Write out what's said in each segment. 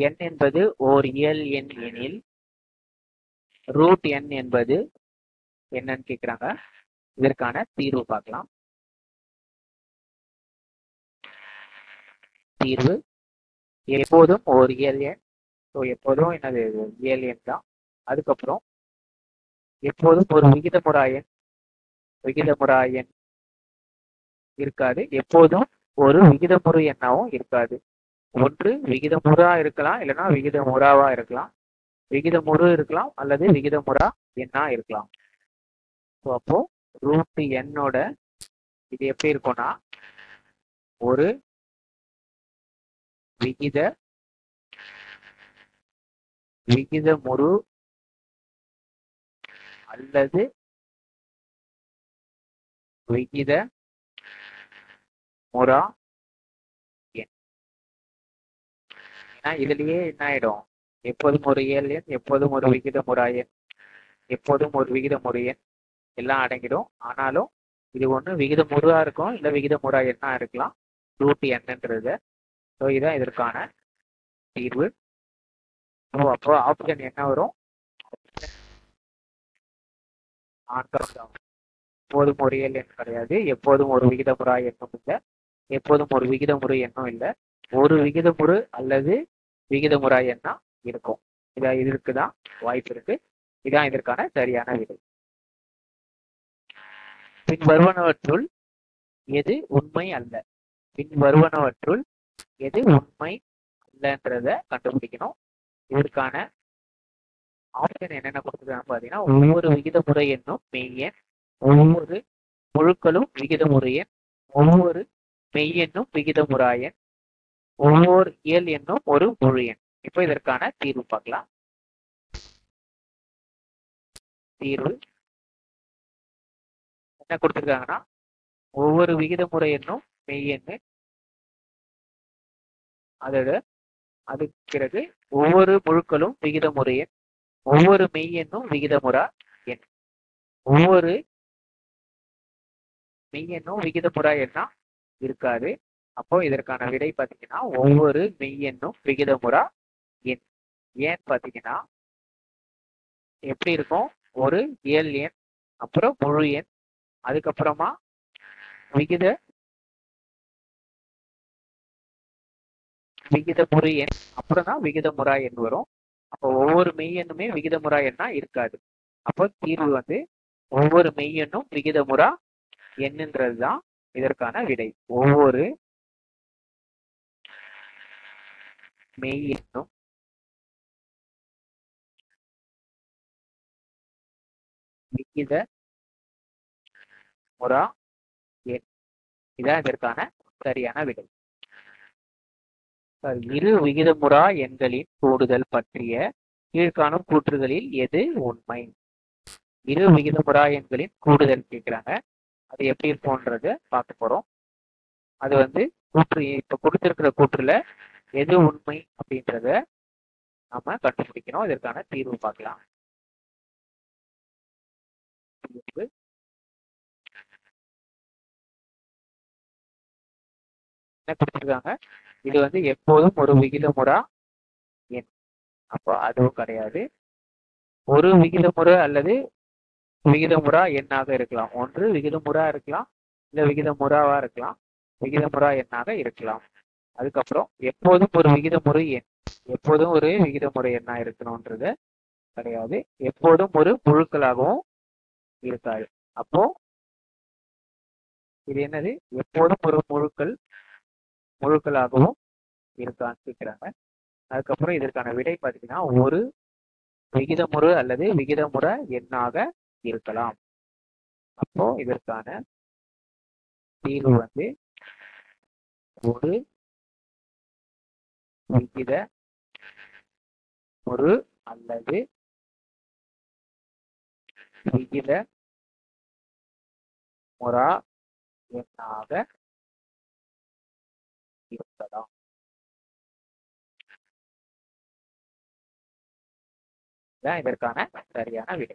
n என்பது ஓர் இயல் எண் எனில் ரூட் n என்பது என்னன்னு கேக்குறாங்க இதற்கான தீர்வு பார்க்கலாம் தீர்வு எப்போதும் ஒரு இயல் எண் ஸோ எப்போதும் என்னது இயல் எண் தான் அதுக்கப்புறம் எப்போதும் ஒரு விகிதமுறா எண் விகிதமுறா எண் இருக்காது எப்போதும் ஒரு விகிதமுறு எண்ணாவும் இருக்காது ஒன்று விகிதமுறா இருக்கலாம் இல்லைன்னா விகிதமுறாவா இருக்கலாம் விகிதமுறு இருக்கலாம் அல்லது விகிதமுறா எண்ணா இருக்கலாம் ஸோ அப்போ ரூட் எண்ணோட இது எப்படி இருக்கும்னா ஒரு விகித விகிதமுறு அல்லது விகித முறா எண் ஏன்னா இதுலயே என்ன ஆயிடும் எப்போதும் ஒரு இயல் எண் எப்போதும் ஒரு விகித முறா எண் எப்போதும் ஒரு விகித முறை எண் எல்லாம் அடங்கிடும் ஆனாலும் இது ஒன்று விகித முறா இருக்கும் இல்லை விகித முறா எண்ணா இருக்கலாம் ரூட் என்னன்றது ஸோ இதான் இதற்கான தீர்வு ஸோ அப்போ ஆப்ஷன் என்ன வரும் நான்காவது option. எப்போதும் ஒரு இயல் எண் கிடையாது எப்போதும் ஒரு விகிதமுறா எண்ணும் இல்லை எப்போதும் ஒரு விகிதமுறை எண்ணும் இல்லை ஒரு விகிதமுறு அல்லது விகிதமுறா எண்ணா இருக்கும் இதா இதற்கு தான் வாய்ப்பு இருக்கு இதான் இதற்கான சரியான விடை பின் வருவனவற்றுள் எது உண்மை அல்ல பின் வருவனவற்றுள் எது உண்மை அல்லன்றத கண்டுபிடிக்கணும் இதற்கான ஆப்ஷன் என்னென்ன கொடுத்துருக்காங்க பார்த்தீங்கன்னா ஒவ்வொரு விகிதமுறை எண்ணும் மெய்யெண் ஒவ்வொரு முழுக்களும் விகிதமுறை எண் ஒவ்வொரு மெய்யெண்ணும் விகிதமுறா எண் ஒவ்வொரு இயல் எண்ணும் ஒரு முழு எண் இப்போ இதற்கான தீர்வு பார்க்கலாம் தீர்வு என்ன கொடுத்துருக்காங்கன்னா ஒவ்வொரு விகிதமுறை எண்ணும் மெய்யெண்ணு அதோட அதுக்கு பிறகு ஒவ்வொரு முழுக்களும் விகிதமுறை எண் ஒவ்வொரு மெய்யெண்ணும் விகிதமுறா எண் ஒவ்வொரு மெய்யெண்ணும் விகிதமுறா எண்ணா இருக்காது அப்போ இதற்கான விடை பார்த்தீங்கன்னா ஒவ்வொரு மெய்யெண்ணும் விகிதமுறா எண் ஏன் பார்த்தீங்கன்னா எப்படி இருக்கும் ஒரு இயல் எண் அப்புறம் முழு எண் அதுக்கப்புறமா விகித விகிதமுறு எண் அப்புறம் தான் விகிதமுறா எண் வரும் அப்போ ஒவ்வொரு மெய்யெண்ணுமே விகிதமுறா எண்ணா இருக்காது அப்போ தீர்வு வந்து ஒவ்வொரு மெய்யெண்ணும் விகிதமுறா எண்ணுன்றது தான் இதற்கான விடை ஒவ்வொரு மெய் எண்ணும் விகித முறா எண் இதான் இதற்கான சரியான விடை சரி, இரு விகிதமுறா எண்களின் கூடுதல் பற்றிய கீழ்காணும் கூற்றுகளில் எது உண்மை இரு விகிதமுறா எண்களின் கூடுதல் கேட்குறாங்க அது எப்படி இருக்கும்ன்றது பார்க்க போறோம் அது வந்து கூற்று இப்ப கொடுத்திருக்கிற கூற்றுல எது உண்மை அப்படின்றத நாம கண்டுபிடிக்கணும் இதற்கான தீர்வு பார்க்கலாம் தீர்வு என்ன கொடுத்திருக்காங்க இது வந்து எப்போதும் ஒரு விகிதமுறா எண் அப்போ அதுவும் கிடையாது ஒரு விகிதமுறை அல்லது விகிதமுறா எண்ணாக இருக்கலாம் ஒன்று விகிதமுறா இருக்கலாம் இல்ல விகிதமுறாவா இருக்கலாம் விகிதமுறா எண்ணாக இருக்கலாம் அதுக்கப்புறம் எப்போதும் ஒரு விகிதமுறை எண் எப்போதும் ஒரு விகிதமுறை எண்ணா இருக்கணும்ன்றது கிடையாது எப்போதும் ஒரு முழுக்களாகவும் இருக்காது அப்போ இது என்னது எப்போதும் ஒரு முழுக்கள் முழுக்களாகவும் இருக்கான்னு கேட்கிறாங்க அதுக்கப்புறம் இதற்கான விடை பார்த்தீங்கன்னா ஒரு விகிதமுறு அல்லது விகிதமுற எண்ணாக இருக்கலாம் அப்போ இதற்கான தீர்வு வந்து ஒரு விகித ஒரு அல்லது விகித முறா எண்ணாக இருக்கலாம் தான் இதற்கான சரியான விடை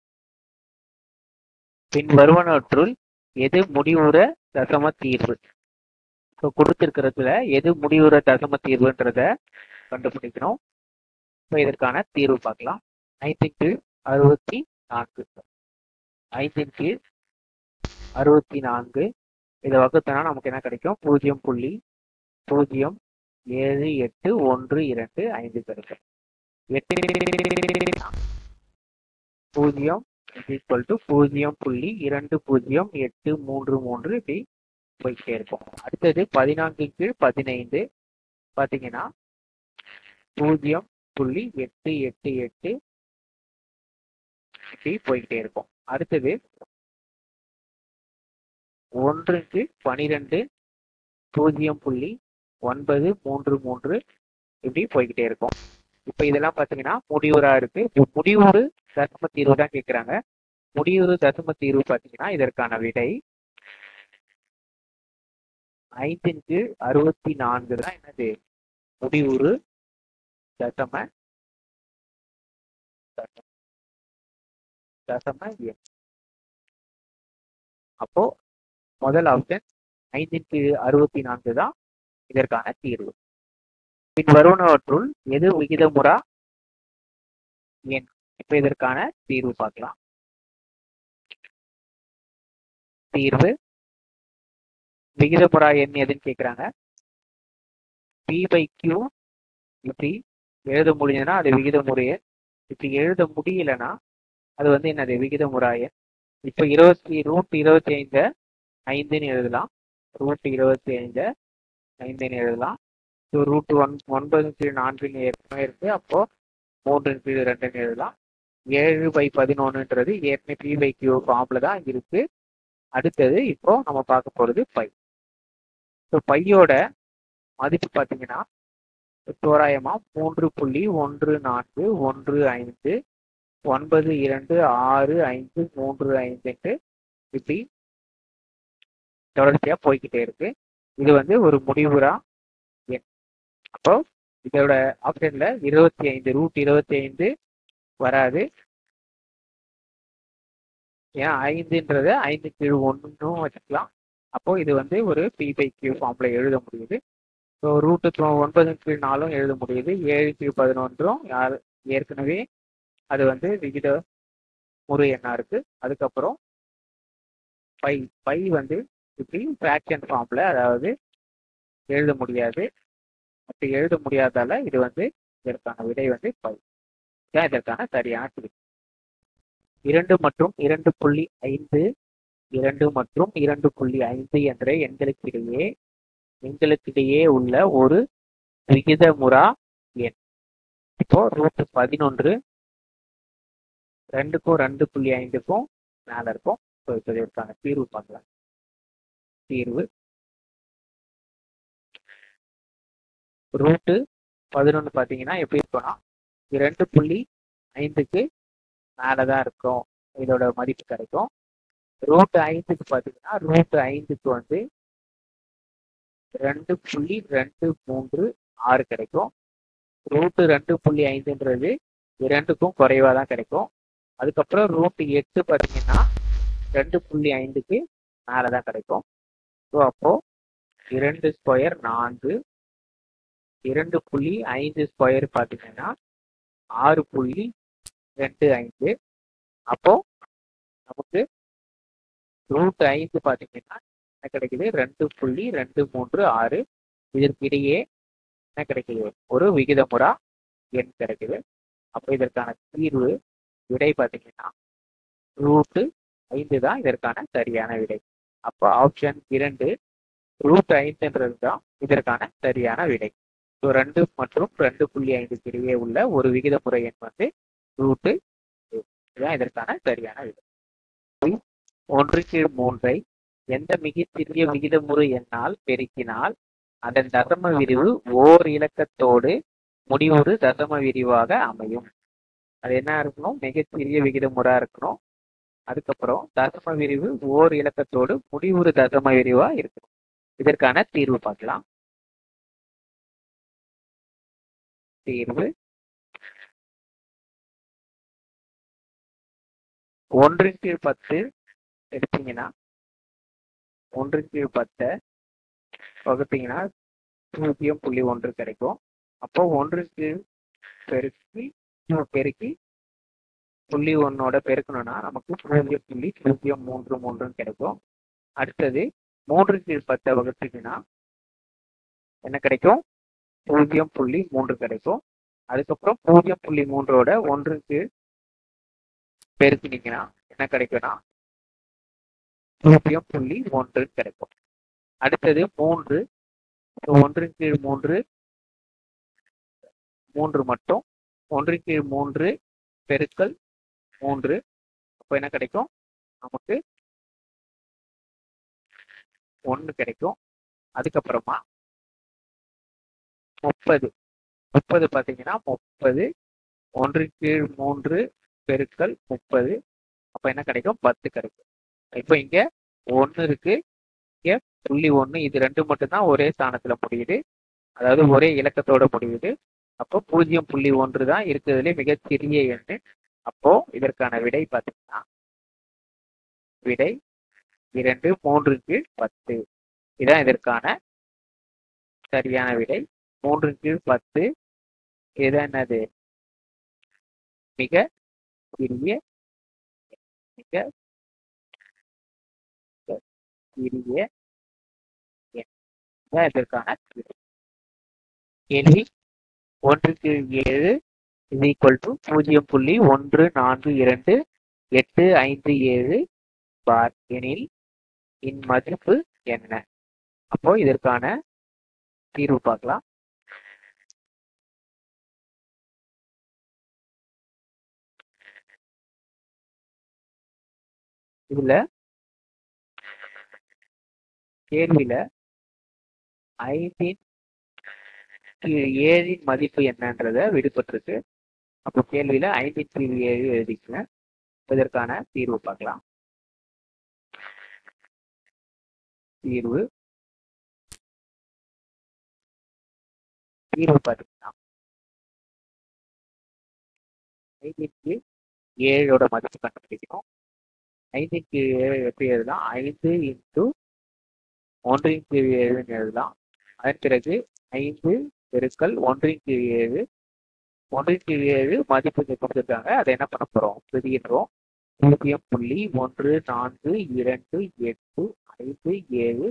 பின் வருவனவற்றுள் எது முடிவுற தசம தீர்வு ஸோ கொடுத்திருக்கிறதுல எது முடிவுற தசம தீர்வுன்றத கண்டுபிடிக்கணும் இப்போ இதற்கான தீர்வு பார்க்கலாம் ஐந்தின் கீழ் அறுபத்தி நான்கு ஐந்தின் கீழ் அறுபத்தி நான்கு இதை வகுத்தனா நமக்கு என்ன கிடைக்கும் பூஜ்ஜியம் புள்ளி பூஜ்ஜியம் ஏழு எட்டு ஒன்று இரண்டு ஐந்து கிடைக்கும் எட்டு பூஜ்ஜியம் ஈக்குவல் டு பூஜ்ஜியம் புள்ளி இரண்டு பூஜ்ஜியம் எட்டு மூன்று மூன்று இப்படி போய்கிட்டே இருக்கும் அடுத்தது பதினான்கு கீழ் பதினைந்து பார்த்தீங்கன்னா பூஜ்ஜியம் புள்ளி எட்டு எட்டு எட்டு இப்படி போய்கிட்டே இருக்கும் அடுத்தது ஒன்றுக்கு பனிரெண்டு பூஜ்ஜியம் புள்ளி ஒன்பது மூன்று மூன்று இப்படி போய்கிட்டே இருக்கும் இப்போ இதெல்லாம் பார்த்தீங்கன்னா முடிவுறா இருக்கு இப்போ முடிவுறு தசம தீர்வு தான் கேட்குறாங்க முடிவுறு தசம தீர்வு பார்த்தீங்கன்னா இதற்கான விடை ஐந்தின் கீழ் அறுபத்தி நான்கு தான் என்னது முடிவுறு தசம தசம தசம எண் அப்போ முதல் ஆப்ஷன் ஐந்தின் கீழ் அறுபத்தி நான்கு தான் இதற்கான தீர்வு பின் வருவனவற்றுள் எது விகிதமுறா எண் இப்ப இதற்கான தீர்வு பார்க்கலாம் தீர்வு விகிதமுறா எண் எதுன்னு கேட்குறாங்க பி பை கியூ இப்படி எழுத முடிஞ்சதுன்னா அது விகிதமுறை எண் இப்படி எழுத முடியலன்னா அது வந்து என்னது விகிதமுறா எண் இப்போ இருபத்தி ரூட் இருபத்தி ஐந்து ஐந்துன்னு எழுதலாம் ரூட் இருபத்தி ஐந்து ஐந்துன்னு எழுதலாம் ஸோ ரூட் ஒன் ஒன்பது கீழ் நான்குன்னு ஏற்கனவே இருக்கு அப்போ மூன்று கீழ் ரெண்டுன்னு எழுதலாம் ஏழு பை பதினொன்றுன்றது ஏற்கனவே பி பை கியூ ஃபார்ம்ல தான் இருக்கு அடுத்தது இப்போ நம்ம பார்க்க போறது பை ஸோ பையோட மதிப்பு பார்த்தீங்கன்னா தோராயமா மூன்று புள்ளி ஒன்று நான்கு ஒன்று ஐந்து ஒன்பது இரண்டு ஆறு ஐந்து மூன்று ஐந்துன்ட்டு இப்படி தொடர்ச்சியா போய்கிட்டே இருக்கு இது வந்து ஒரு முடிவுறா எண் அப்போ இதோட ஆப்ஷன்ல இருபத்தி ஐந்து ரூட் இருபத்தி ஐந்து வராது ஏன்னா ஐந்துன்றத ஐந்து கீழ் ஒன்றும் வச்சுக்கலாம் அப்போ இது வந்து ஒரு பி பை கியூ ஃபார்ம்ல எழுத முடியுது ஸோ ரூட்டு ஒன்பது கீழ் நாலும் எழுத முடியுது ஏழு கீழ் பதினொன்றும் யார் ஏற்கனவே அது வந்து விகித முறை எண்ணா இருக்கு அதுக்கப்புறம் பை பை வந்து இப்படி ஃப்ராக்ஷன் ஃபார்ம்ல அதாவது எழுத முடியாது அப்படி எழுத முடியாதால இது வந்து இதற்கான விடை வந்து பை தான் இதற்கான சரியான குறிப்பு இரண்டு மற்றும் இரண்டு புள்ளி ஐந்து இரண்டு மற்றும் இரண்டு புள்ளி ஐந்து என்ற எண்களுக்கிடையே எண்களுக்கிடையே உள்ள ஒரு விகிதமுறா எண் இப்போ ரூட் பதினொன்று ரெண்டுக்கும் ரெண்டு புள்ளி ஐந்துக்கும் மேல இருக்கும் ஸோ இப்போ இதற்கான தீர்வு பார்க்கலாம் தீர்வு ரூட்டு பதினொன்று பார்த்தீங்கன்னா எப்படி இருக்கும்னா ரெண்டு புள்ளி ஐந்துக்கு மேலே தான் இருக்கும் இதோட மதிப்பு கிடைக்கும் ரூட் ஐந்துக்கு பார்த்தீங்கன்னா ரூட் ஐந்துக்கு வந்து ரெண்டு புள்ளி ரெண்டு மூன்று ஆறு கிடைக்கும் ரூட்டு ரெண்டு புள்ளி ஐந்துன்றது இரண்டுக்கும் குறைவாக தான் கிடைக்கும் அதுக்கப்புறம் ரூட் எட்டு பார்த்தீங்கன்னா ரெண்டு புள்ளி ஐந்துக்கு மேலே தான் கிடைக்கும் ஸோ அப்போ இரண்டு ஸ்கொயர் நான்கு இரண்டு புள்ளி ஐந்து ஸ்கொயர் பார்த்தீங்கன்னா ஆறு புள்ளி ரெண்டு ஐந்து அப்போ நமக்கு ரூட் ஐந்து பார்த்தீங்கன்னா என்ன கிடைக்குது ரெண்டு புள்ளி ரெண்டு மூன்று ஆறு இதற்கிடையே என்ன கிடைக்குது ஒரு விகிதமுறா எண் கிடைக்குது அப்போ இதற்கான தீர்வு விடை பார்த்தீங்கன்னா ரூட்டு ஐந்து தான் இதற்கான சரியான விடை அப்போ ஆப்ஷன் இரண்டு ரூட் ஐந்துன்றது தான் இதற்கான சரியான விடை ஸோ ரெண்டு மற்றும் ரெண்டு புள்ளி ஐந்துக்கு இடையே உள்ள ஒரு விகிதமுறை எண் வந்து ரூட்டு இதுதான் இதற்கான சரியான விடை ஒன்று கீழ் மூன்றை எந்த மிகச்சிறிய விகிதமுறு எண்ணால் பெருக்கினால் அதன் தசம விரிவு ஓர் இலக்கத்தோடு முடிவுறு தசம விரிவாக அமையும் அது என்ன இருக்கணும் மிகச்சிறிய விகிதமுறா இருக்கணும் அதுக்கப்புறம் தசம விரிவு ஓர் இலக்கத்தோடு முடிவுறு தசம விரிவா இருக்கணும் இதற்கான தீர்வு பார்க்கலாம் தீர்வு ஒன்றின் கீழ் பத்து எடுத்தீங்கன்னா ஒன்றின் கீழ் பத்தை வகுத்தீங்கன்னா பூஜ்ஜியம் புள்ளி ஒன்று கிடைக்கும் அப்போ ஒன்றுக்கு பெருக்கி பெருக்கி புள்ளி ஒன்னோட பெருக்கணும்னா நமக்கு பூஜ்ஜியம் புள்ளி பூஜ்ஜியம் மூன்று மூன்றுன்னு கிடைக்கும் அடுத்தது மூன்று கீழ் பத்தை வகுத்துக்குன்னா என்ன கிடைக்கும் பூஜ்ஜியம் புள்ளி மூன்று கிடைக்கும் அதுக்கப்புறம் பூஜ்ஜியம் புள்ளி மூன்றோட ஒன்றுக்கு பெருக்கினீங்கன்னா என்ன கிடைக்கும்னா பூஜ்ஜியம் புள்ளி ஒன்று கிடைக்கும் அடுத்தது மூன்று ஒன்று கீழ் மூன்று மூன்று மட்டும் ஒன்று கீழ் மூன்று பெருக்கல் மூன்று அப்போ என்ன கிடைக்கும் நமக்கு ஒன்று கிடைக்கும் அதுக்கப்புறமா முப்பது முப்பது பார்த்தீங்கன்னா முப்பது ஒன்று கீழ் மூன்று பெருக்கல் முப்பது அப்போ என்ன கிடைக்கும் பத்து கிடைக்கும் இப்போ இங்க ஒன்று இருக்கு இங்க புள்ளி ஒன்று இது ரெண்டு மட்டும்தான் ஒரே ஸ்தானத்துல முடியுது அதாவது ஒரே இலக்கத்தோட முடியுது அப்போ பூஜ்ஜியம் புள்ளி ஒன்று தான் இருக்கிறதுலே மிகச்சிறிய எண்ணு அப்போ இதற்கான விடை பார்த்தீங்கன்னா விடை இரண்டு மூன்றுக்கு பத்து இதான் இதற்கான சரியான விடை மூன்று கீழ் பத்து இது என்னது மிக சிறிய மிக சிறிய எண் இதற்கான விடை கேள்வி ஒன்று கீழ் ஏழு இது ஈக்குவல் டு பூஜ்ஜியம் புள்ளி ஒன்று நான்கு இரண்டு எட்டு ஐந்து ஏழு பார் எனில் இன் மதிப்பு என்ன அப்போ இதற்கான தீர்வு பார்க்கலாம் இதுல கேள்வியில ஐந்தின் கீழ் ஏழின் மதிப்பு என்னன்றத விடுபட்டிருக்கு அப்போ கேள்வியில ஐந்தின் கீழ் ஏழு எழுதிக்கங்க இதற்கான தீர்வு பார்க்கலாம் தீர்வு தீர்வு பார்த்தீங்கன்னா ஐந்திற்கு ஏழோட மதிப்பு கண்டுபிடிக்கணும் ஐந்திற்கு ஏழு எப்படி எழுதலாம் ஐந்து இன்ட்டு ஒன்றின் கீழ் ஏழுன்னு எழுதலாம் அதன் பிறகு ஐந்து பெருக்கல் ஒன்றின் கீழ் ஏழு ஒன்றின் கீழ் ஏழு மதிப்பு இங்க கொடுத்துருக்காங்க அதை என்ன பண்ண போறோம் பெருகின்றோம் பூஜ்ஜியம் புள்ளி ஒன்று நான்கு இரண்டு எட்டு ஐந்து ஏழு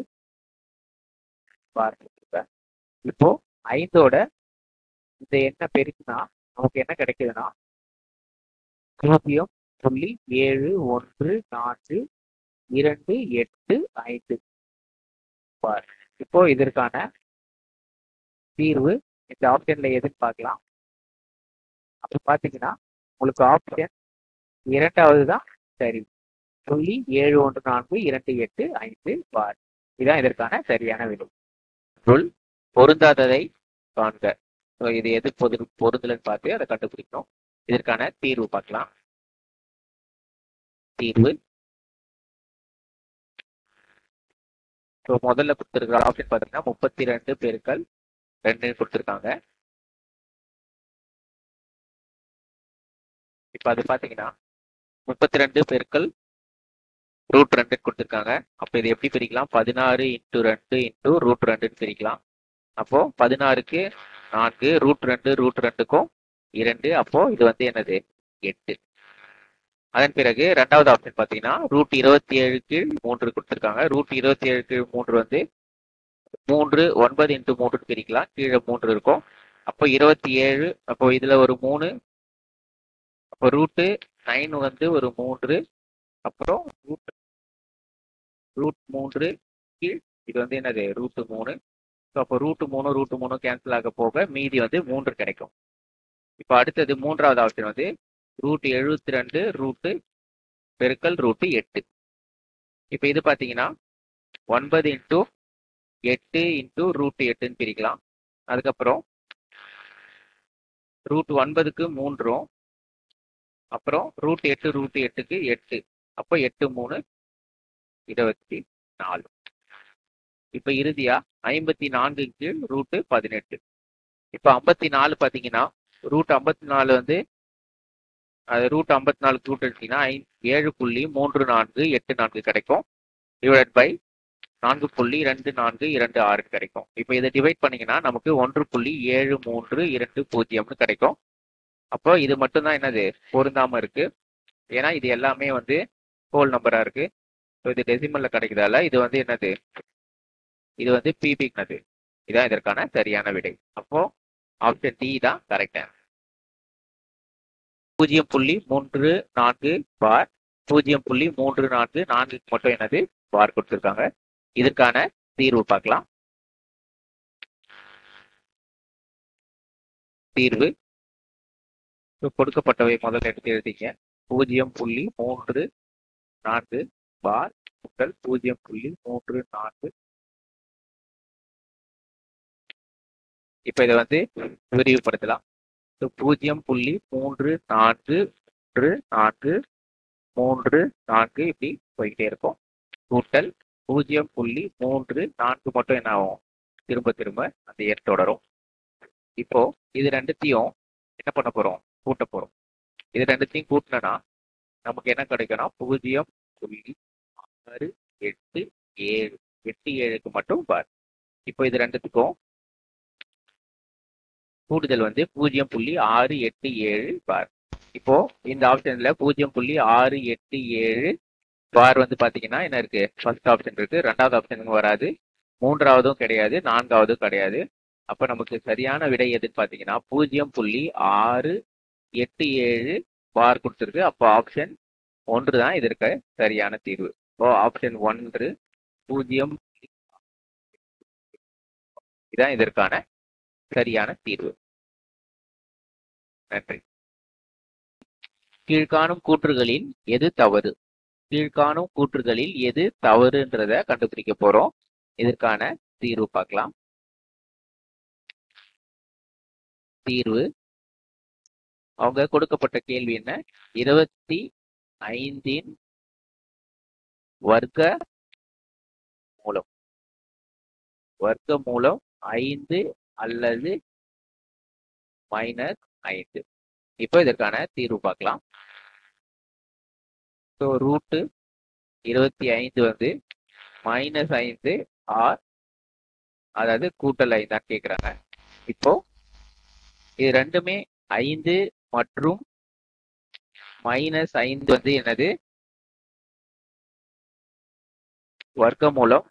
பாருங்க இப்போ ஐந்தோட இந்த எண்ணை பெருக்கினா நமக்கு என்ன கிடைக்குதுன்னா பூஜ்ஜியம் புள்ளி ஏழு ஒன்று நான்கு இரண்டு எட்டு ஐந்து பார் இப்போ இதற்கான தீர்வு இந்த ஆப்ஷன்ல எதுன்னு பார்க்கலாம் அப்ப பாத்தீங்கன்னா உங்களுக்கு ஆப்ஷன் இரண்டாவது தான் சரி புள்ளி ஏழு ஒன்று நான்கு இரண்டு எட்டு ஐந்து பார் இதுதான் இதற்கான சரியான விடை பொருள் பொருந்தாததை காண்க ஸோ இது எது பொது பொருந்தலன்னு பார்த்து அதை கண்டுபிடிக்கணும் இதற்கான தீர்வு பார்க்கலாம் தீர்வு ஸோ முதல்ல கொடுத்துருக்கிற ஆப்ஷன் பார்த்தீங்கன்னா முப்பத்தி ரெண்டு பெருக்கல் ரெண்டுன்னு கொடுத்துருக்காங்க இப்போ அது பார்த்தீங்கன்னா முப்பத்தி ரெண்டு பெருக்கல் ரூட் ரெண்டு கொடுத்துருக்காங்க அப்போ இது எப்படி பிரிக்கலாம் பதினாறு இன்ட்டு ரெண்டு இன்ட்டு ரூட் ரெண்டுன்னு பிரிக்கலாம் அப்போ பதினாறுக்கு நான்கு ரூட் ரெண்டு ரூட் ரெண்டுக்கும் இரண்டு அப்போ இது வந்து என்னது எட்டு அதன் பிறகு ரெண்டாவது ஆப்ஷன் பார்த்தீங்கன்னா ரூட் இருபத்தி ஏழு கீழ் மூன்று கொடுத்துருக்காங்க ரூட் இருபத்தி ஏழு கீழ் மூன்று வந்து மூன்று ஒன்பது இன்ட்டு மூன்று பிரிக்கலாம் கீழே மூன்று இருக்கும் அப்போ இருபத்தி ஏழு அப்போ இதுல ஒரு மூணு அப்போ ரூட்டு நைன் வந்து ஒரு மூன்று அப்புறம் ரூட் ரூட் மூன்று கீழ் இது வந்து என்னது ரூட்டு மூணு ஸோ அப்போ ரூட்டு மூணு ரூட்டு மூணு கேன்சல் ஆக போக மீதி வந்து மூன்று கிடைக்கும் இப்போ அடுத்தது மூன்றாவது ஆப்ஷன் வந்து ரூட் எழுபத்தி ரெண்டு ரூட்டு பெருக்கல் ரூட்டு எட்டு இப்போ இது பார்த்தீங்கன்னா ஒன்பது இன்ட்டு எட்டு இன்ட்டு ரூட் எட்டுன்னு பிரிக்கலாம் அதுக்கப்புறம் ரூட் ஒன்பதுக்கு மூன்றும் அப்புறம் ரூட் எட்டு ரூட் எட்டுக்கு எட்டு அப்போ எட்டு மூணு இருபத்தி நாலு இப்போ இறுதியா ஐம்பத்தி நான்கு கீழ் ரூட்டு பதினெட்டு இப்போ ஐம்பத்தி நாலு பார்த்தீங்கன்னா ரூட் ஐம்பத்தி நாலு வந்து அது ரூட் ஐம்பத்தி நாலு ரூட் எடுத்தீங்கன்னா ஐ ஏழு புள்ளி மூன்று நான்கு எட்டு நான்கு கிடைக்கும் டிவைட் பை நான்கு புள்ளி ரெண்டு நான்கு இரண்டு ஆறு கிடைக்கும் இப்போ இதை டிவைட் பண்ணீங்கன்னா நமக்கு ஒன்று புள்ளி ஏழு மூன்று இரண்டு பூஜ்ஜியம்னு கிடைக்கும் அப்போ இது மட்டும்தான் என்னது பொருந்தாம இருக்கு ஏன்னா இது எல்லாமே வந்து ஹோல் நம்பரா இருக்கு ஸோ இது டெசிமல்ல கிடைக்குதால இது வந்து என்னது இது வந்து பிபிக்னது இதான் இதற்கான சரியான விடை அப்போ ஆப்ஷன் டி தான் கரெக்ட் பூஜ்ஜியம் புள்ளி மூன்று நான்கு பார் பூஜ்ஜியம் புள்ளி மூன்று நான்கு நான்குக்கு மட்டும் என்னது பார் கொடுத்துருக்காங்க இதற்கான தீர்வு பார்க்கலாம் தீர்வு So, கொடுக்கப்பட்டவை முதல்ல எடுத்து எழுதிங்க பூஜ்ஜியம் புள்ளி மூன்று நான்கு பார் முதல் பூஜ்ஜியம் புள்ளி மூன்று நான்கு இப்ப இதை வந்து விரிவுபடுத்தலாம் So, பூஜ்ஜியம் புள்ளி மூன்று நான்கு மூன்று நான்கு மூன்று நான்கு இப்படி போய்கிட்டே இருக்கும் கூட்டல் பூஜ்ஜியம் புள்ளி மூன்று நான்கு மட்டும் என்ன ஆகும் திரும்ப திரும்ப அந்த எண் தொடரும் இப்போ இது ரெண்டுத்தையும் என்ன பண்ண போறோம் கூட்ட போறோம் இது ரெண்டுத்தையும் கூட்டினா நமக்கு என்ன கிடைக்கும்னா பூஜ்ஜியம் புள்ளி ஆறு எட்டு ஏழு எட்டு ஏழுக்கு மட்டும் பார் இப்போ இது ரெண்டுத்துக்கும் கூடுதல் வந்து பூஜ்ஜியம் புள்ளி ஆறு எட்டு ஏழு பார் இப்போ இந்த ஆப்ஷன்ல பூஜ்ஜியம் புள்ளி ஆறு எட்டு ஏழு பார் வந்து பாத்தீங்கன்னா என்ன இருக்கு ஃபர்ஸ்ட் ஆப்ஷன் இருக்கு ரெண்டாவது ஆப்ஷன் வராது மூன்றாவதும் கிடையாது நான்காவதும் கிடையாது அப்ப நமக்கு சரியான விடை எதுன்னு பாத்தீங்கன்னா பூஜ்ஜியம் புள்ளி ஆறு எட்டு ஏழு பார் கொடுத்துருக்கு அப்போ ஆப்ஷன் ஒன்று தான் இதற்கு சரியான தீர்வு இப்போ ஆப்ஷன் ஒன்று பூஜ்ஜியம் இதான் இதற்கான சரியான தீர்வு நன்றி கீழ்காணும் கூற்றுகளில் எது தவறு கீழ்காணும் கூற்றுகளில் எது தவறுன்றத கண்டுபிடிக்க போறோம் இதற்கான தீர்வு பார்க்கலாம் தீர்வு அவங்க கொடுக்கப்பட்ட கேள்வி என்ன இருபத்தி ஐந்தின் வர்க்க மூலம் வர்க்க மூலம் ஐந்து அல்லது மைனஸ் ஐந்து இப்போ இதற்கான தீர்வு பார்க்கலாம் ஸோ ரூட்டு இருபத்தி ஐந்து வந்து மைனஸ் ஐந்து ஆர் அதாவது கூட்டல் ஐந்தான் கேட்குறாங்க இப்போ இது ரெண்டுமே ஐந்து மற்றும் மைனஸ் ஐந்து வந்து என்னது வர்க்க மூலம்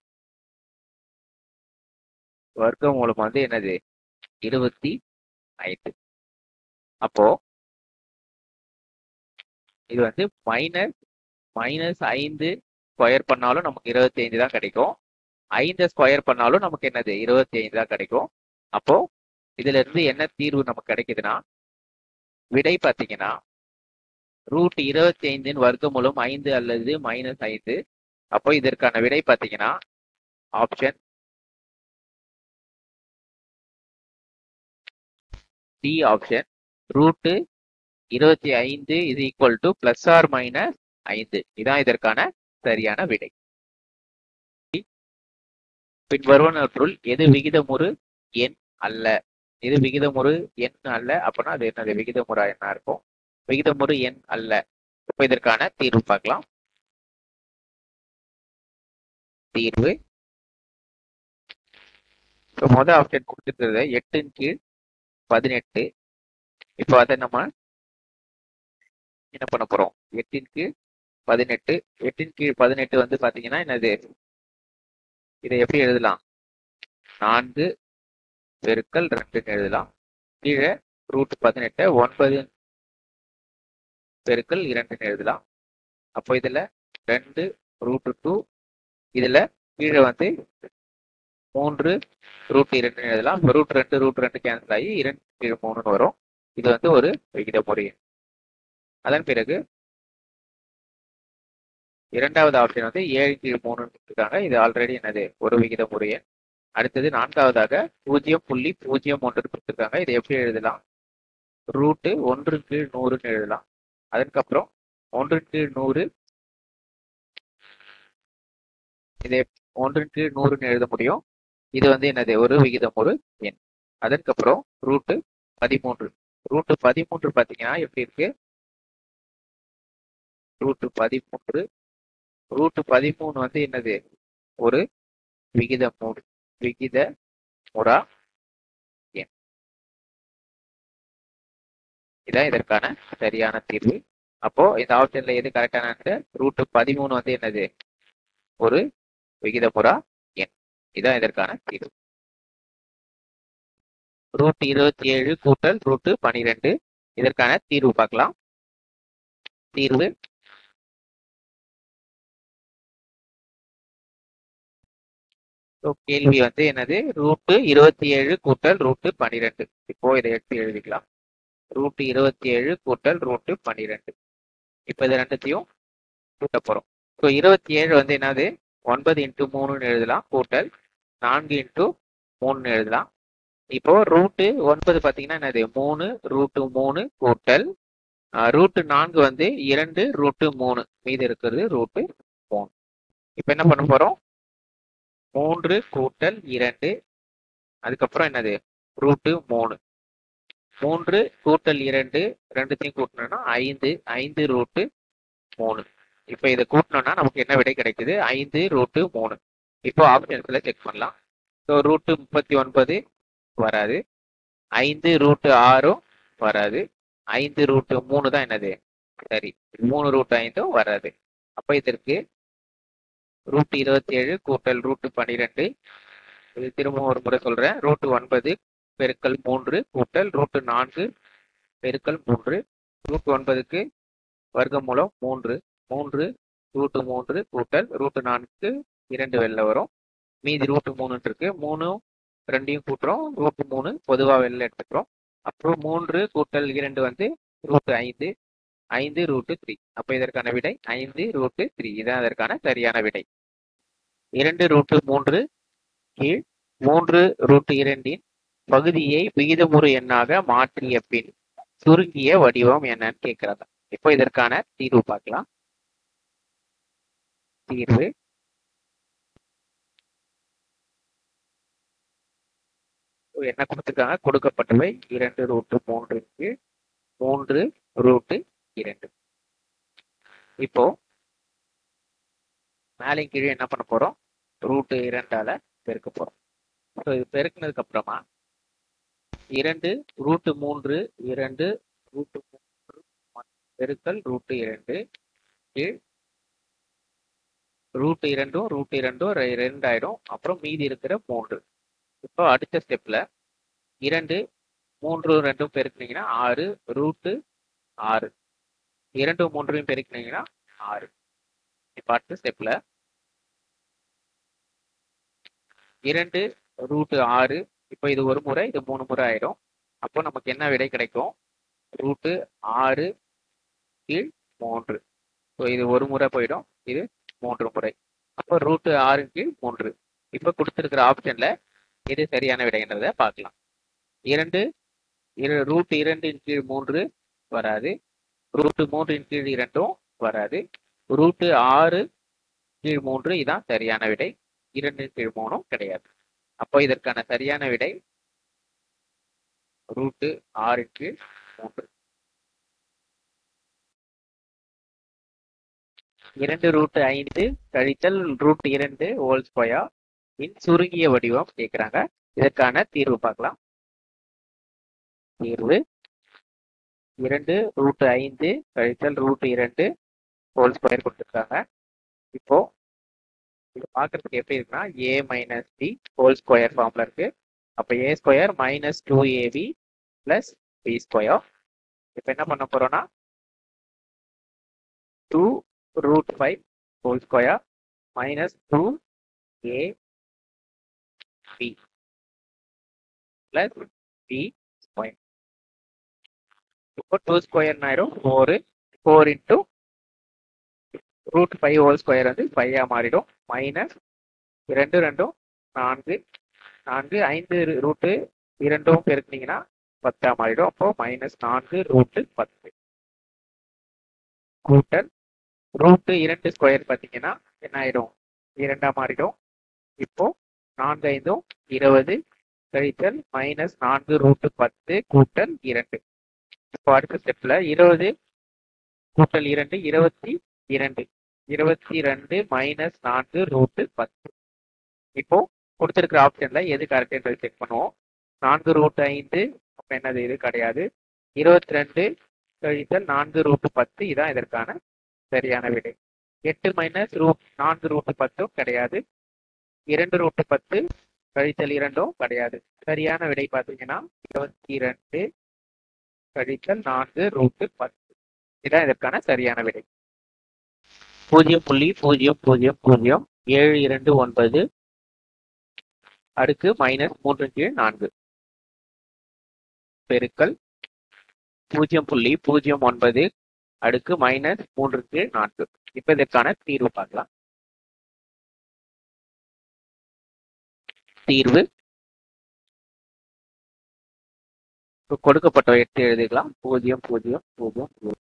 வர்க்க மூலம் வந்து என்னது இருபத்தி ஐந்து அப்போ இது வந்து மைனஸ் மைனஸ் ஐந்து ஸ்கொயர் பண்ணாலும் நமக்கு இருபத்தி ஐந்து தான் கிடைக்கும் ஐந்து ஸ்கொயர் பண்ணாலும் நமக்கு என்னது இருபத்தி ஐந்து தான் கிடைக்கும் அப்போ இதுல இருந்து என்ன தீர்வு நமக்கு கிடைக்குதுன்னா விடை பார்த்தீங்கன்னா ரூட் இருபத்தி ஐந்தின் வர்க்கமூலம் ஐந்து அல்லது மைனஸ் ஐந்து அப்போ இதற்கான விடை பார்த்தீங்கன்னா ஆப்ஷன் டி ஆப்ஷன் ரூட்டு இருபத்தி ஐந்து இது equal to plus or minus ஐந்து இதான் இதற்கான சரியான விடை பின் வருவனவற்றுள் எது விகிதமுறு எண் அல்ல இது விகிதமுறு எண் அல்ல அப்படின்னா அது என்னது விகிதமுறா எண்ணா இருக்கும் விகிதமுறு எண் அல்ல இப்போ இதற்கான தீர்வு பார்க்கலாம் தீர்வு இப்போ மொதல் ஆப்ஷன் கொடுத்துருக்கிறது எட்டின் கீழ் பதினெட்டு இப்போ அதை நம்ம என்ன பண்ண போறோம் எட்டின் கீழ் பதினெட்டு எட்டின் கீழ் பதினெட்டு வந்து பாத்தீங்கன்னா என்னது இதை எப்படி எழுதலாம் நான்கு பெருக்கல் ரெண்டுன்னு எழுதலாம் கீழே ரூட் பதினெட்டை ஒன்பது பெருக்கல் இரண்டுன்னு எழுதலாம் அப்போ இதுல ரெண்டு ரூட் டூ இதுல கீழே வந்து மூன்று ரூட் இரண்டுன்னு எழுதலாம் ரூட் ரெண்டு ரூட் ரெண்டு கேன்சல் ஆகி இரண்டு கீழே மூணுன்னு வரும் இது வந்து ஒரு விகித முறை அதன் பிறகு இரண்டாவது ஆப்ஷன் வந்து ஏழு கீழ் மூணு இருக்காங்க இது ஆல்ரெடி என்னது ஒரு விகித முறைய அடுத்தது நான்காவதாக பூஜ்ஜியம் புள்ளி பூஜ்ஜியம் ஒன்று கொடுத்துருக்காங்க இதை எப்படி எழுதலாம் ரூட்டு ஒன்று கீழ் நூறுன்னு எழுதலாம் அதுக்கப்புறம் ஒன்று கீழ் நூறு இதை ஒன்று கீழ் நூறுன்னு எழுத முடியும் இது வந்து என்னது ஒரு விகிதம் ஒரு எண் அதற்கப்புறம் ரூட்டு பதிமூன்று ரூட்டு பதிமூன்று பார்த்தீங்கன்னா எப்படி இருக்கு ரூட்டு பதிமூன்று ரூட்டு பதிமூணு வந்து என்னது ஒரு விகித மூடு விகித முறா எண் இதான் இதற்கான சரியான தீர்வு அப்போ இந்த ஆப்ஷன்ல எது கரெக்டான ரூட் பதிமூணு வந்து என்னது ஒரு விகிதமுறா எண் இதான் இதற்கான தீர்வு ரூட் இருபத்தி ஏழு கூட்டல் ரூட் பனிரெண்டு இதற்கான தீர்வு பார்க்கலாம் தீர்வு So, கேள்வி வந்து என்னது ரூட்டு இருபத்தி ஏழு கூட்டல் ரூட்டு பனிரெண்டு இப்போ இதை எடுத்து எழுதிக்கலாம் ரூட்டு இருபத்தி ஏழு கூட்டல் ரூட்டு பன்னிரெண்டு இப்போ இது ரெண்டுத்தையும் கூட்ட போகிறோம் ஸோ இருபத்தி ஏழு வந்து என்னது ஒன்பது இன்ட்டு மூணுன்னு எழுதலாம் கூட்டல் நான்கு இன்ட்டு மூணுன்னு எழுதலாம் இப்போ ரூட்டு ஒன்பது பார்த்தீங்கன்னா என்னது மூணு ரூட்டு மூணு கூட்டல் ரூட்டு நான்கு வந்து இரண்டு ரூட்டு மூணு மீது இருக்கிறது ரூட்டு மூணு இப்போ என்ன பண்ண போகிறோம் மூன்று கூட்டல் இரண்டு அதுக்கப்புறம் என்னது ரூட்டு மூணு மூன்று கூட்டல் இரண்டு ரெண்டுத்தையும் கூட்டணும்னா ஐந்து ஐந்து ரூட்டு மூணு இப்போ இதை கூட்டணும்னா நமக்கு என்ன விடை கிடைக்குது ஐந்து ரூட்டு மூணு இப்போ ஆப்ஷன்ஸ்ல செக் பண்ணலாம் ஸோ ரூட்டு முப்பத்தி ஒன்பது வராது ஐந்து ரூட்டு ஆறும் வராது ஐந்து ரூட்டு மூணு தான் என்னது சரி மூணு ரூட் ஐந்தும் வராது அப்போ இதற்கு ரூட் இருபத்தி ஏழு கூட்டல் ரூட்டு பன்னிரெண்டு இது திரும்ப ஒரு முறை சொல்றேன் ரூட்டு ஒன்பது பெருக்கல் மூன்று கூட்டல் ரூட்டு நான்கு பெருக்கல் மூன்று ரூட் ஒன்பதுக்கு வர்க்கமூலம் மூன்று மூன்று ரூட்டு மூன்று கூட்டல் ரூட்டு நான்கு இரண்டு வெளில வரும் மீதி ரூட்டு மூணுன்னு இருக்கு மூணு ரெண்டையும் கூட்டுறோம் ரூட்டு மூணு பொதுவாக வெளில எடுத்துக்கிறோம் அப்புறம் மூன்று கூட்டல் இரண்டு வந்து ரூட்டு ஐந்து ஐந்து ரூட்டு த்ரீ அப்போ இதற்கான விடை ஐந்து ரூட்டு த்ரீ இதான் அதற்கான சரியான விடை இரண்டு ரூட்டு மூன்று கீழ் மூன்று ரூட்டு இரண்டின் பகுதியை விகிதமுறு எண்ணாக மாற்றிய பின் சுருங்கிய வடிவம் என்னன்னு கேட்கிறதா இப்போ இதற்கான தீர்வு பார்க்கலாம் தீர்வு என்ன கொடுத்துருக்காங்க கொடுக்கப்பட்டவை இரண்டு ரூட்டு மூன்றுக்கு மூன்று ரூட்டு இரண்டு இப்போ மேலே கீழே என்ன பண்ண போறோம் ரூட்டு இரண்டால பெருக்க போறோம் ஸோ இது பெருக்கினதுக்கு அப்புறமா இரண்டு ரூட்டு மூன்று இரண்டு ரூட்டு மூன்று பெருக்கல் ரூட்டு இரண்டு கீழ் ரூட் இரண்டும் ரூட் இரண்டும் ரெண்டு ஆயிடும் அப்புறம் மீதி இருக்கிற மூன்று இப்போ அடுத்த ஸ்டெப்ல இரண்டு மூன்று ரெண்டும் பெருக்கினீங்கன்னா ஆறு ரூட்டு ஆறு இரண்டு மூன்றையும் பெருக்கினீங்கன்னா ஆறு இப்போ அடுத்த ஸ்டெப்ல இரண்டு ரூட்டு ஆறு இப்போ இது ஒரு முறை இது மூணு முறை ஆயிடும் அப்போ நமக்கு என்ன விடை கிடைக்கும் ரூட்டு ஆறு கீழ் மூன்று ஸோ இது ஒரு முறை போயிடும் இது மூன்று முறை அப்போ ரூட்டு ஆறு கீழ் மூன்று இப்போ கொடுத்துருக்கிற ஆப்ஷன்ல எது சரியான விடைன்றதை பார்க்கலாம் இரண்டு இரு ரூட் இரண்டின் கீழ் மூன்று வராது ரூட்டு மூன்றின் கீழ் இரண்டும் வராது ரூட்டு ஆறு கீழ் மூன்று இதான் சரியான விடை இரண்டின் கீழ் மூணும் கிடையாது அப்போ இதற்கான சரியான விடை ரூட்டு ஆறின் கீழ் மூன்று இரண்டு ரூட்டு ஐந்து கழித்தல் ரூட் இரண்டு ஹோல் ஸ்கொயர் இன் சுருங்கிய வடிவம் கேட்குறாங்க இதற்கான தீர்வு பார்க்கலாம் தீர்வு இரண்டு ரூட் ஐந்து கழித்தல் ரூட் இரண்டு ஹோல் ஸ்கொயர் கொடுத்துருக்காங்க இப்போ இது பார்க்கறதுக்கு எப்படி இருக்குன்னா A minus B whole square ஃபார்ம்ல இருக்கு அப்போ A square minus two AB plus B square இப்போ என்ன பண்ண போறோம்னா two root 5 whole square minus 2 a b plus b square. இப்போ டூ ஸ்கொயர் ஆயிரும் four four into root five whole square வந்து ஃபைவா மாறிடும் மைனஸ் ரெண்டு ரெண்டும் நான்கு நான்கு ஐந்து ரூட்டு இரண்டும் பெருக்குனீங்கன்னா பத்தா மாறிடும் அப்போ மைனஸ் நான்கு ரூட்டு பத்து கூட்டல் ரூட்டு இரண்டு ஸ்கொயர் பார்த்தீங்கன்னா என்ன ஆயிடும் இரண்டா மாறிடும் இப்போ நான்கு ஐந்தும் இருபது கழித்தல் மைனஸ் நான்கு ரூட்டு பத்து கூட்டல் இரண்டு இப்போ அடுத்த ஸ்டெப்ல இருபது கூட்டல் இரண்டு இருபத்தி இரண்டு இருபத்தி ரெண்டு மைனஸ் நான்கு ரூட்டு பத்து இப்போ கொடுத்துருக்கிற ஆப்ஷன்ல எது கரெக்ட்ன்றது செக் பண்ணுவோம் நான்கு ரூட் ஐந்து அப்ப என்னது இது கிடையாது இருபத்தி ரெண்டு கழித்தல் நான்கு ரூட் பத்து இதான் இதற்கான சரியான விடை எட்டு மைனஸ் ரூட் நான்கு ரூட் பத்தும் கிடையாது இரண்டு ரூட் பத்து கழித்தல் இரண்டும் கிடையாது சரியான விடை பார்த்தீங்கன்னா இருபத்தி ரெண்டு கழித்தல் நான்கு ரூட்டு பத்து இதான் இதற்கான சரியான விடை பூஜ்ஜியம் புள்ளி பூஜ்ஜியம் பூஜ்ஜியம் பூஜ்ஜியம் ஏழு இரண்டு ஒன்பது அடுக்கு மைனஸ் மூன்று கீழ் நான்கு பெருக்கல் பூஜ்ஜியம் புள்ளி பூஜ்ஜியம் ஒன்பது அடுக்கு மைனஸ் மூன்று கீழ் நான்கு இப்ப இதற்கான தீர்வு பார்க்கலாம் தீர்வு கொடுக்கப்பட்ட எடுத்து எழுதிக்கலாம் பூஜ்ஜியம் பூஜ்ஜியம் பூஜ்ஜியம் பூஜ்ஜியம்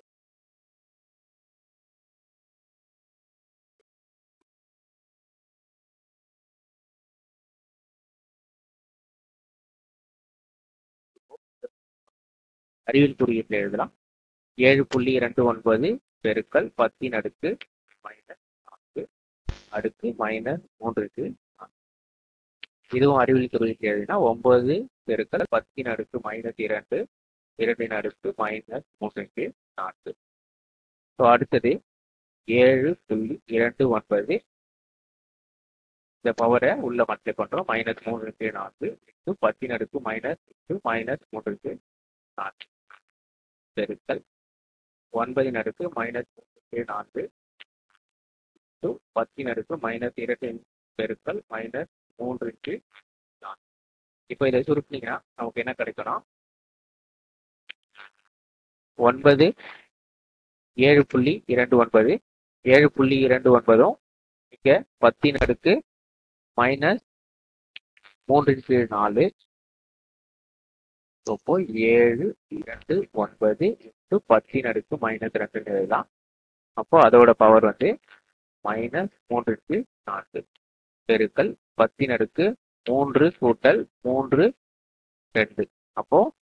அறிவியல் குறியீட்டில் எழுதலாம் ஏழு புள்ளி இரண்டு ஒன்பது பெருக்கல் பத்தின் அடுக்கு மைனஸ் நான்கு அடுக்கு மைனஸ் மூன்றுக்கு இதுவும் அறிவியல் குறியீட்டில் எழுதினா ஒன்பது பெருக்கல் பத்தின் அடுக்கு மைனஸ் இரண்டு இரண்டின் அடுக்கு மைனஸ் மூன்றுக்கு நான்கு ஸோ அடுத்தது ஏழு புள்ளி இரண்டு ஒன்பது இந்த பவரை உள்ள மற்ற கொண்டோம் மைனஸ் மூன்றுக்கு நான்கு இன்ட்டு பத்தின் அடுக்கு மைனஸ் இன்ட்டு மைனஸ் மூன்றுக்கு நான்கு பெருக்கல் ஒன்பதின் அடுக்கு மைனஸ் மூன்றுக்கு நான்கு இன்ட்டு பத்தின் அடுக்கு மைனஸ் இரண்டு பெருக்கல் மைனஸ் மூன்றுக்கு நான்கு இப்போ இதை சுருட்டினீங்கன்னா நமக்கு என்ன கிடைக்கணும் ஒன்பது ஏழு புள்ளி இரண்டு ஒன்பது ஏழு புள்ளி இரண்டு ஒன்பதும் இங்க பத்தின் அடுக்கு மைனஸ் மூன்றின் கீழ் நாலு அப்போ ஏழு இரண்டு ஒன்பது இன்ட்டு பத்தின் அடுக்கு மைனஸ் ரெண்டுன்னு எழுதலாம் அப்போ அதோட பவர் வந்து மைனஸ் மூன்றுக்கு நான்கு பெருக்கல் பத்தின் அடுக்கு மூன்று கூட்டல் மூன்று ரெண்டு அப்போ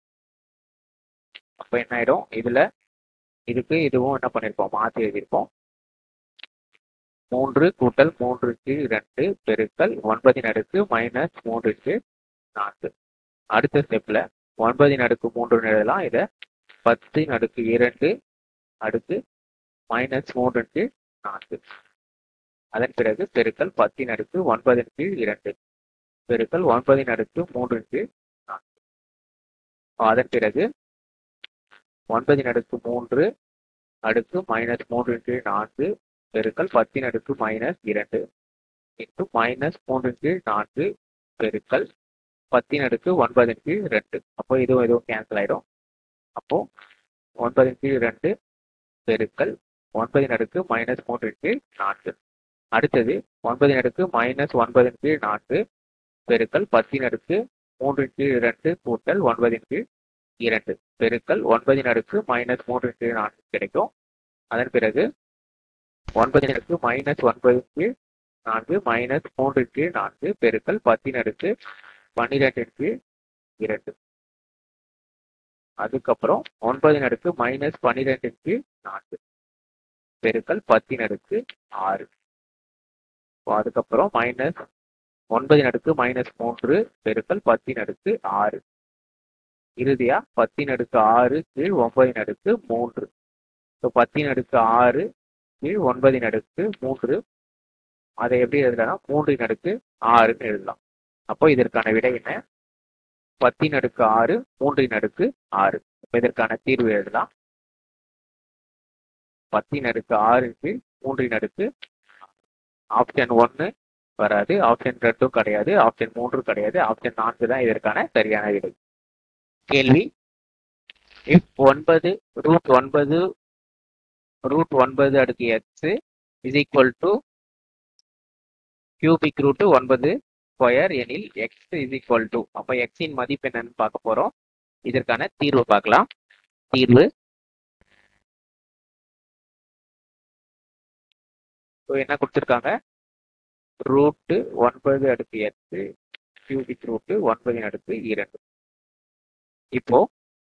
அப்போ என்ன ஆயிடும் இதுல இதுக்கு இதுவும் என்ன பண்ணிருப்போம் மாத்தி எழுதியிருப்போம் மூன்று கூட்டல் மூன்றுக்கு ரெண்டு பெருக்கல் ஒன்பதின் அடுக்கு மைனஸ் மூன்றுக்கு நான்கு அடுத்த ஸ்டெப்ல ஒன்பதின் அடுக்கு மூன்று எழுதலாம் இதை பத்தின் அடுக்கு இரண்டு அடுக்கு மைனஸ் மூன்றுக்கு நான்கு அதன் பிறகு பெருக்கல் பத்தின் அடுக்கு ஒன்பதின் கீழ் இரண்டு பெருக்கல் ஒன்பதின் அடுக்கு மூன்றின் கீழ் நான்கு அதன் பிறகு ஒன்பதின் அடுக்கு மூன்று அடுக்கு மைனஸ் மூன்றின் கீழ் நான்கு பெருக்கல் பத்தின் அடுக்கு மைனஸ் இரண்டு இன்ட்டு மைனஸ் மூன்றின் கீழ் நான்கு பெருக்கல் பத்தின் அடுக்கு ஒன்பதின் கீழ் ரெண்டு அப்போ இதுவும் இதுவும் கேன்சல் ஆயிடும் அப்போ ஒன்பதின் கீழ் ரெண்டு பெருக்கல் ஒன்பதின் அடுக்கு மைனஸ் மூன்றின் கீழ் நான்கு அடுத்தது ஒன்பதின் அடுக்கு மைனஸ் ஒன்பதின் கீழ் நான்கு பெருக்கல் பத்தின் அடுக்கு மூன்றின் கீழ் இரண்டு கூட்டல் ஒன்பதின் கீழ் இரண்டு பெருக்கல் ஒன்பதின் அடுக்கு மைனஸ் மூன்றின் கீழ் நான்கு கிடைக்கும் அதன் பிறகு ஒன்பதின் அடுக்கு மைனஸ் ஒன்பதின் கீழ் நான்கு மைனஸ் மூன்றின் கீழ் நான்கு பெருக்கல் பத்தின் அடுக்கு பன்னிரெண்டின் கீழ் இரண்டு அதுக்கப்புறம் ஒன்பதின் அடுக்கு மைனஸ் பன்னிரெண்டின் கீழ் நான்கு பெருக்கல் பத்தின் அடுக்கு ஆறு அதுக்கப்புறம் மைனஸ் ஒன்பதின் அடுக்கு மைனஸ் மூன்று பெருக்கல் பத்தின் அடுக்கு ஆறு இறுதியா பத்தின் அடுக்கு ஆறு கீழ் ஒன்பதின் அடுக்கு மூன்று ஸோ பத்தின் அடுக்கு ஆறு கீழ் ஒன்பதின் அடுக்கு மூன்று அதை எப்படி எழுதலாம் மூன்றின் அடுக்கு ஆறுன்னு எழுதலாம் அப்போ இதற்கான விடை என்ன பத்தின் அடுக்கு ஆறு மூன்றின் அடுக்கு ஆறு இப்போ இதற்கான தீர்வு எழுதலாம் பத்தின் அடுக்கு ஆறு கீழ் மூன்றின் அடுக்கு ஆப்ஷன் ஒன்று வராது ஆப்ஷன் ரெண்டும் கிடையாது ஆப்ஷன் மூன்று கிடையாது ஆப்ஷன் நான்கு தான் இதற்கான சரியான விடை கேள்வி இப் ஒன்பது ரூட் ஒன்பது ரூட் ஒன்பது அடுக்கு X is equal to cubic root ஒன்பது ஸ்கொயர் எனில் எக்ஸ் இஸ் ஈக்குவல் டு அப்போ எக்ஸின் மதிப்பு என்னன்னு பார்க்க போறோம் இதற்கான தீர்வு பார்க்கலாம் தீர்வு ஸோ என்ன கொடுத்துருக்காங்க ரூட்டு ஒன்பது அடுக்கு எட்டு கியூபிக் ரூட்டு ஒன்பதின் அடுக்கு இரண்டு இப்போ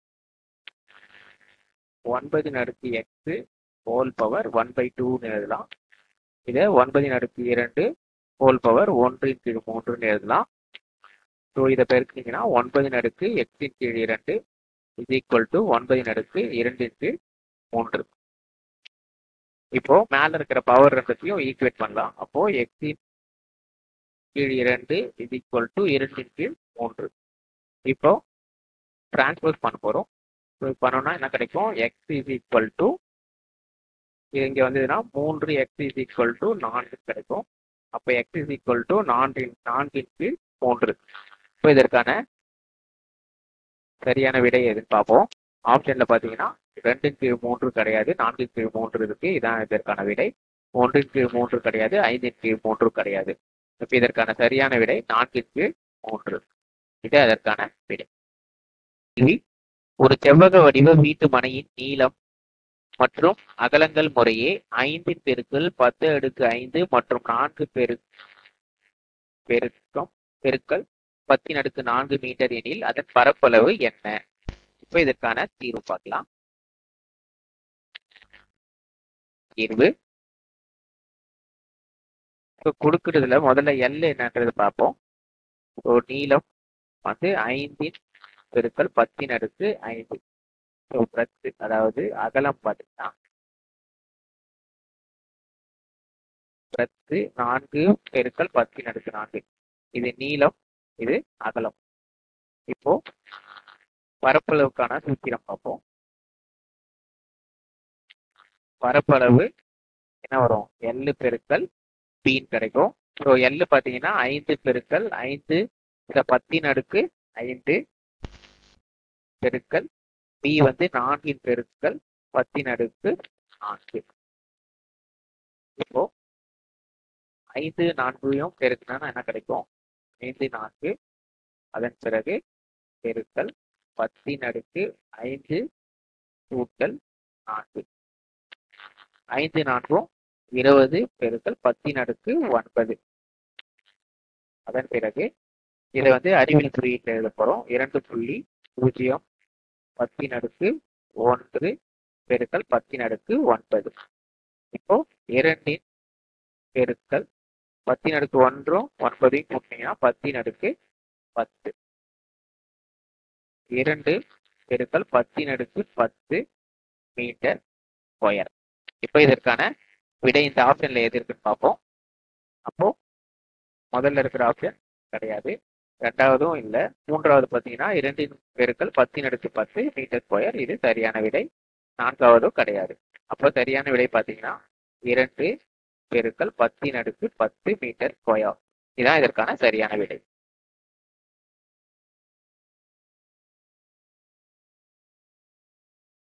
ஒன்பதின் அடுக்கு X whole power one by டூன்னு எழுதலாம் இதை ஒன்பதின் அடுக்கு இரண்டு ஹோல் பவர் ஒன்றின் கீழ் மூன்றுன்னு எழுதலாம் ஸோ இதை பெருக்கினீங்கன்னா ஒன்பதின் அடுக்கு எக்ஸின் கீழ் இரண்டு இது ஈக்குவல் டு ஒன்பதின் அடுக்கு இரண்டின் கீழ் மூன்று இப்போ மேல இருக்கிற பவர் ரெண்டத்தையும் ஈக்குவேட் பண்ணலாம் அப்போ எக்ஸின் கீழ் இரண்டு இது ஈக்குவல் டு இரண்டின் கீழ் மூன்று இப்போ டிரான்ஸ்போஸ் பண்ண போறோம் ஸோ பண்ணோம்னா என்ன கிடைக்கும் எக்ஸ் இஸ் ஈக்குவல் டு இங்க வந்ததுன்னா மூன்று எக்ஸ் இஸ் ஈக்குவல் டு நான்கு கிடைக்கும் அப்போ எக்ஸ் இஸ் ஈக்குவல் டு நான்கின் நான்கின் கீழ் மூன்று இப்போ இதற்கான சரியான விடை எதுன்னு பார்ப்போம் ஆப்ஷன்ல பாத்தீங்கன்னா ரெண்டின் கீழ் மூன்று கிடையாது நான்கின் கீழ் மூன்று இருக்கு இதான் இதற்கான விடை ஒன்றின் கீழ் மூன்று கிடையாது ஐந்தின் கீழ் மூன்று கிடையாது இப்போ இதற்கான சரியான விடை நான்கின் கீழ் மூன்று இது அதற்கான விடை இனி ஒரு செவ்வக வடிவ வீட்டு மனையின் நீளம் மற்றும் அகலங்கள் முறையே ஐந்தின் பெருக்கல் பத்து அடுக்கு ஐந்து மற்றும் நான்கு பெரு பெருக்கம் பெருக்கல் பத்தின் அடுக்கு நான்கு மீட்டர் எனில் அதன் பரப்பளவு என்ன இப்போ இதற்கான தீர்வு பார்க்கலாம் தீர்வு இப்போ கொடுக்கறதுல முதல்ல எல் என்னன்றது பார்ப்போம் ஸோ நீளம் வந்து ஐந்தின் பெருக்கல் பத்தின் அடுக்கு ஐந்து ஸோ பிரத்து அதாவது அகலம் பார்த்தீங்கன்னா பிரத்து நான்கு பெருக்கல் பத்தின் அடுக்கு நான்கு இது நீளம் இது அகலம் இப்போ பரப்பளவுக்கான சூத்திரம் பார்ப்போம் பரப்பளவு என்ன வரும் எல் பெருக்கல் பின்னு கிடைக்கும் ஸோ எல் பார்த்தீங்கன்னா ஐந்து பெருக்கல் ஐந்து இந்த பத்தின் அடுக்கு ஐந்து பெருக்கல் பி வந்து நான்கின் பெருக்கல் பத்தின் அடுக்கு நான்கு இப்போ ஐந்து நான்கையும் பெருக்கினா என்ன கிடைக்கும் ஐந்து நான்கு அதன் பிறகு பெருக்கல் பத்தின் அடுக்கு ஐந்து கூட்டல் நான்கு ஐந்து நான்கும் இருபது பெருக்கல் பத்தின் அடுக்கு ஒன்பது அதன் பிறகு இதை வந்து அறிவியல் குறியீட்டு எழுத போறோம் இரண்டு புள்ளி பூஜ்ஜியம் பத்தின் அடுக்கு ஒன்று பெருக்கல் பத்தின் அடுக்கு ஒன்பது இப்போ இரண்டின் பெருக்கல் பத்தின் அடுக்கு ஒன்றும் ஒன்பதையும் கூட்டினீங்கன்னா பத்தின் அடுக்கு பத்து இரண்டு பெருக்கல் பத்தின் அடுக்கு பத்து மீட்டர் ஸ்கொயர் இப்போ இதற்கான விடை இந்த ஆப்ஷன்ல எது இருக்குன்னு பார்ப்போம் அப்போ முதல்ல இருக்கிற ஆப்ஷன் கிடையாது ரெண்டாவதும் இல்லை மூன்றாவது பார்த்தீங்கன்னா இரண்டின் பெருக்கல் பத்தின் அடுக்கு பத்து மீட்டர் ஸ்கொயர் இது சரியான விடை நான்காவதும் கிடையாது அப்போ சரியான விடை பார்த்தீங்கன்னா இரண்டு பெருக்கல் பத்தின் அடுக்கு பத்து மீட்டர் ஸ்கொயர் இதுதான் இதற்கான சரியான விடை